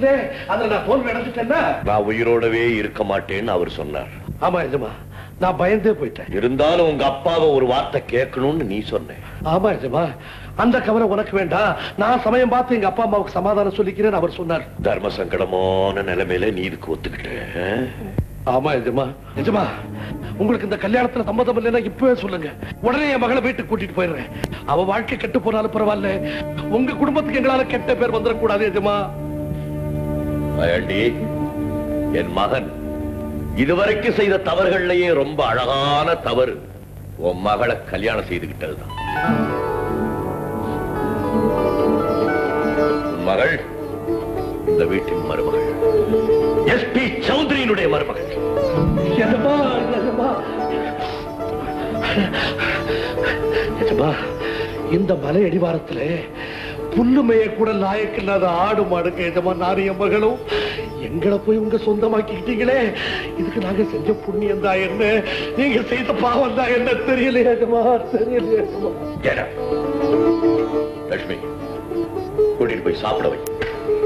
இருந்தேன் அதுல நான் தோல்வி அடைஞ்சிட்டேன்னா நான் உயிரோடவே இருக்க மாட்டேன்னு அவர் சொன்னார் ஆமா எஜமா நான் பயந்தே போயிட்டேன் இருந்தாலும் உங்க அப்பாவை ஒரு வார்த்தை கேட்கணும்னு நீ சொன்ன ஆமா எஜமா அந்த கவலை உனக்கு வேண்டாம் நான் சமயம் பார்த்து எங்க அப்பா அம்மாவுக்கு சமாதானம் சொல்லிக்கிறேன்னு அவர் சொன்னார் தர்ம சங்கடமான நிலைமையில நீ இதுக்கு ஒத்துக்கிட்ட ஆமா எஜமா எஜமா உங்களுக்கு இந்த கல்யாணத்துல சம்மதம் இல்லைன்னா இப்பவே சொல்லுங்க உடனே என் மகளை வீட்டுக்கு கூட்டிட்டு போயிடுறேன் அவ வாழ்க்கை கெட்டு போனாலும் பரவாயில்ல உங்க குடும்பத்துக்கு எங்களால கெட்ட பேர் வந்துடக்கூடாது எஜமா அயண்டி என் மகன் இதுவரைக்கும் செய்த தவறுகள்லயே ரொம்ப அழகான தவறு உன் மகளை கல்யாணம் செய்துகிட்டதுதான் உன் மகள் இந்த வீட்டின் மருமகள் எஸ்பி சௌத்ரியினுடைய மருமகள் எஜமா எஜமா எஜமா இந்த மலை அடிவாரத்துல புல்லுமைய கூட லாயக்கில்லாத ஆடு மாடுங்க எஜமா நானும் என் மகளும் எங்களை போய் உங்க சொந்தமாக்கிக்கிட்டீங்களே இதுக்கு நாங்க செஞ்ச புண்ணியம் தான் என்ன நீங்க செய்த பாவம் தான் என்ன தெரியல எஜமா தெரியல எஜமா Get up. லட்சுமி கூட்டிட்டு போய் சாப்பிட வை